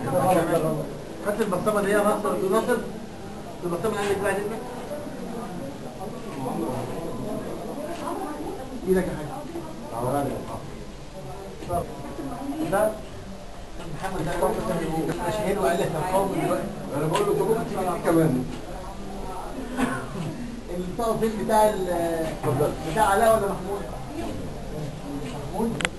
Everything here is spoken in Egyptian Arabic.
خدت البطامه دي يا ناصر دي ناصر البطامه اللي عندك بقى دي ايدك يا حاج ده محمد ده واحد شهير وقال لك القوم دلوقتي انا بقول له تقوم كمان الطاقه بتاع ال- بتاع علاء ولا محمود؟ محمود